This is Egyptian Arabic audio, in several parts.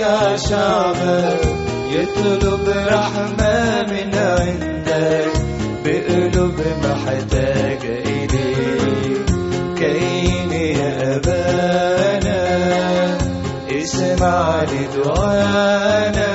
يرجع شعبك يطلب رحمة من عندك بقلوب محتاجة إليك كاين يا أبانا اسمع لدعانا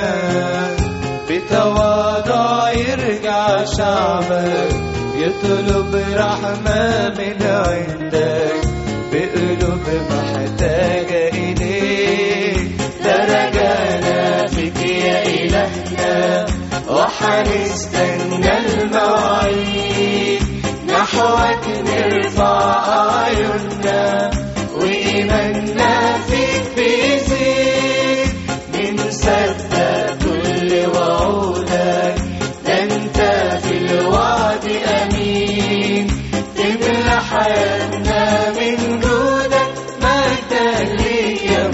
بتواضع يرجع شعبك يطلب رحمة من عندك بقلوب محتاجة إليك درجانا فيك يا إلهنا وحنستنى المواعيد نحوك نرفع أعيننا وإيماننا فيك بيزيد بنصدق كل وعودك ده انت في الوعد أمين تملى حياتنا من جودك مجدا ليك يا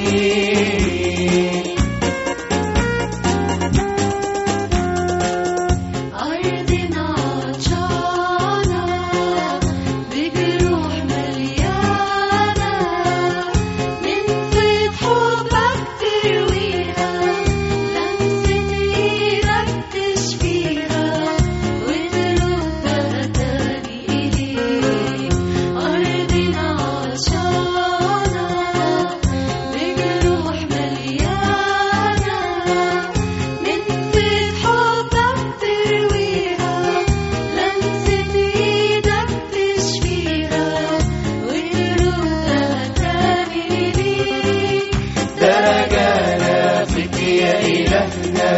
معين أرضنا عطشانة بجروح مليانة من فيض حبك ترويها لمسة إيدك تشفيها وتردها تاني إليك أرضنا عطشانة بجروح مليانة من فيض حبك ترويها لمسة إيدك تشفيها وتردها تاني ليك درجانا فيك يا إلهنا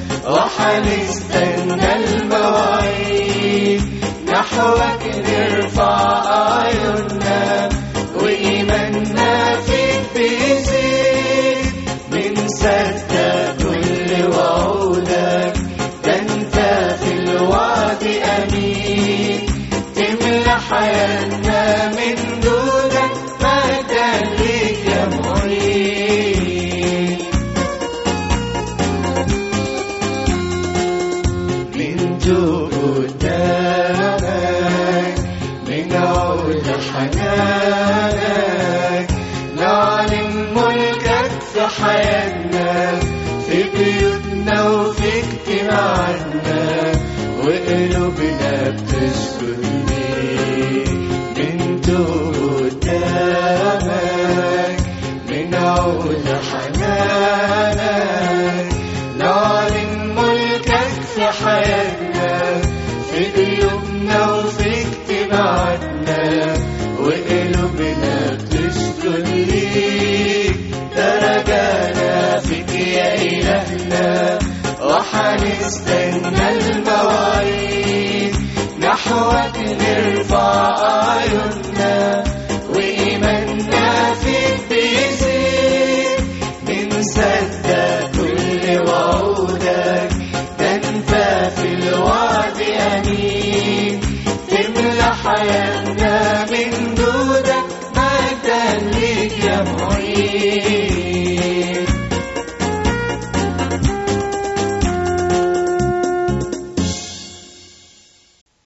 وحنستنى المواعيد نحوك نرفع أعيننا وإيماننا فيك بيزيد بنصدق كل وعودك ده انت في الوعد أمين تملى حياتنا من دونك مجدا ليك يا معين من قدامك من عود حنانك نعلن ملكك في حياتنا في بيوتنا وفي اجتماعاتنا وقلوبنا بتسجد ليك من قدامك من عود حنانك